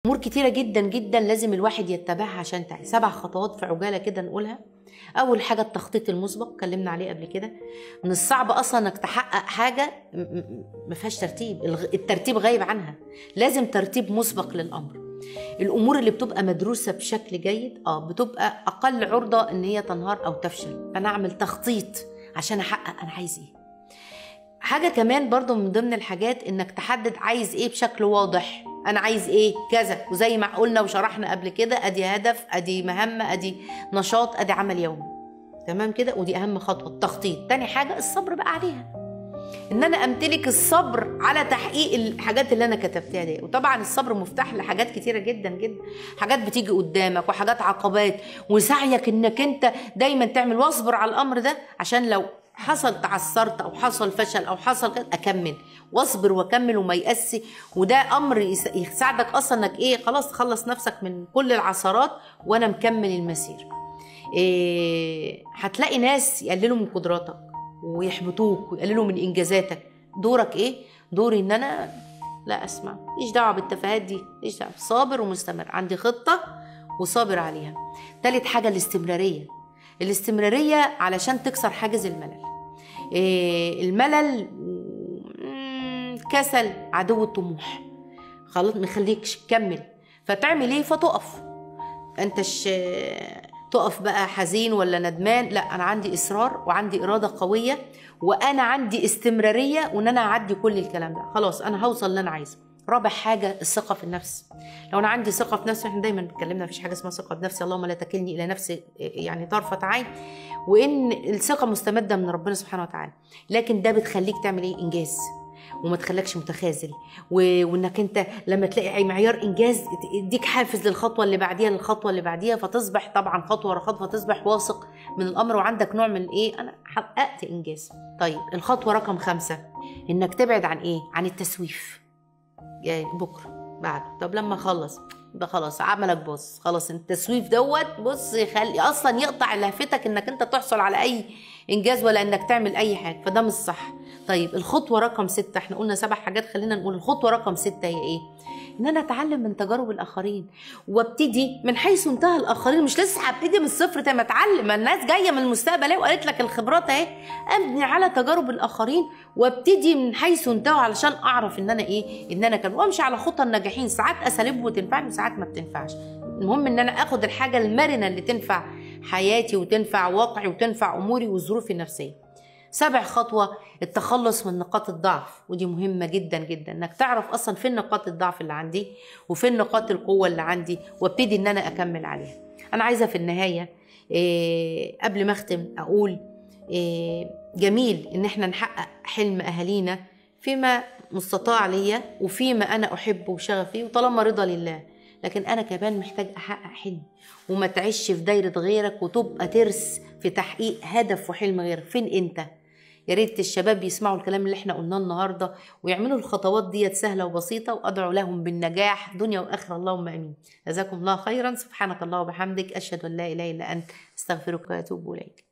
امور كتيره جدا جدا لازم الواحد يتبعها عشان تعي سبع خطوات في عجاله كده نقولها اول حاجه التخطيط المسبق اتكلمنا عليه قبل كده من الصعب اصلا انك تحقق حاجه م- م- ما فيهاش ترتيب الغ- الترتيب غايب عنها لازم ترتيب مسبق للامر الامور اللي بتبقى مدروسه بشكل جيد اه بتبقى اقل عرضه ان هي تنهار او تفشل فانا اعمل تخطيط عشان احقق انا عايز ايه حاجه كمان برضو من ضمن الحاجات انك تحدد عايز ايه بشكل واضح انا عايز ايه كذا وزي ما قلنا وشرحنا قبل كده ادي هدف ادي مهمه ادي نشاط ادي عمل يومي تمام كده ودي اهم خطوه التخطيط تاني حاجه الصبر بقى عليها ان انا امتلك الصبر على تحقيق الحاجات اللي انا كتبتها دي وطبعا الصبر مفتاح لحاجات كتيره جدا جدا حاجات بتيجي قدامك وحاجات عقبات وسعيك انك انت دايما تعمل واصبر على الامر ده عشان لو حصل تعثرت او حصل فشل او حصل كده اكمل واصبر واكمل وما يأسي وده امر يس- يساعدك اصلا انك ايه خلاص تخلص نفسك من كل العثرات وانا مكمل المسير إيه هتلاقي ناس يقللوا من قدراتك ويحبطوك ويقللوا من انجازاتك دورك ايه دوري ان انا لا اسمع ماليش دعوه بالتفاهات دي ماليش دعوه صابر ومستمر عندي خطه وصابر عليها تالت حاجه الاستمراريه الاستمراريه علشان تكسر حاجز الملل إيه الملل مم، كسل عدو الطموح خلاص مخليكش تكمل فتعمل ايه فتقف انتش تقف بقى حزين ولا ندمان لا انا عندي اصرار وعندي اراده قويه وانا عندي استمراريه وان انا اعدي كل الكلام ده خلاص انا هوصل اللي انا عايزه رابع حاجه الثقه في النفس لو انا عندي ثقه في نفسي احنا دايما اتكلمنا مفيش حاجه اسمها ثقه بنفسي اللهم لا تكلني الى نفسي يعني طرفه عين وان الثقه مستمده من ربنا سبحانه وتعالى لكن ده بتخليك تعمل ايه انجاز وما تخليكش متخاذل و... وانك انت لما تلاقي معيار انجاز يديك حافز للخطوه اللي بعديها للخطوه اللي بعديها فتصبح طبعا خطوه ورا خطوه تصبح واثق من الامر وعندك نوع من ايه انا حققت انجاز طيب الخطوه رقم خمسة انك تبعد عن ايه عن التسويف يعني بكره بعد طب لما اخلص يبقى خلاص عملك بص خلاص التسويف دوت بص يخلي اصلا يقطع لهفتك انك انت تحصل على اي انجاز ولا انك تعمل اي حاجه فده مش صح طيب الخطوه رقم ستة احنا قلنا سبع حاجات خلينا نقول الخطوه رقم ستة هي ايه ان انا اتعلم من تجارب الاخرين وابتدي من حيث انتهى الاخرين مش لسه هبتدي من الصفر تاني ما اتعلم ما الناس جايه من المستقبل اهي وقالت لك الخبرات اهي ابني على تجارب الاخرين وابتدي من حيث انتهوا علشان اعرف ان انا ايه ان انا كان وامشي على خطى الناجحين ساعات اساليب وتنفعني وساعات ما بتنفعش المهم ان انا اخد الحاجه المرنه اللي تنفع حياتي وتنفع واقعي وتنفع اموري وظروفي النفسيه سابع خطوة التخلص من نقاط الضعف ودي مهمة جدا جدا انك تعرف اصلا فين نقاط الضعف اللي عندي وفين نقاط القوة اللي عندي وابتدي ان انا اكمل عليها انا عايزة في النهاية إيه قبل ما اختم اقول إيه جميل ان احنا نحقق حلم اهالينا فيما مستطاع ليا وفيما انا احبه وشغفي وطالما رضا لله لكن انا كمان محتاج احقق حلم وما تعيش في دايره غيرك وتبقى ترس في تحقيق هدف وحلم غيرك فين انت يا ريت الشباب يسمعوا الكلام اللي احنا قلناه النهارده ويعملوا الخطوات ديت سهله وبسيطه وادعو لهم بالنجاح دنيا واخره اللهم امين جزاكم الله خيرا سبحانك الله وبحمدك اشهد ان لا اله الا انت استغفرك واتوب اليك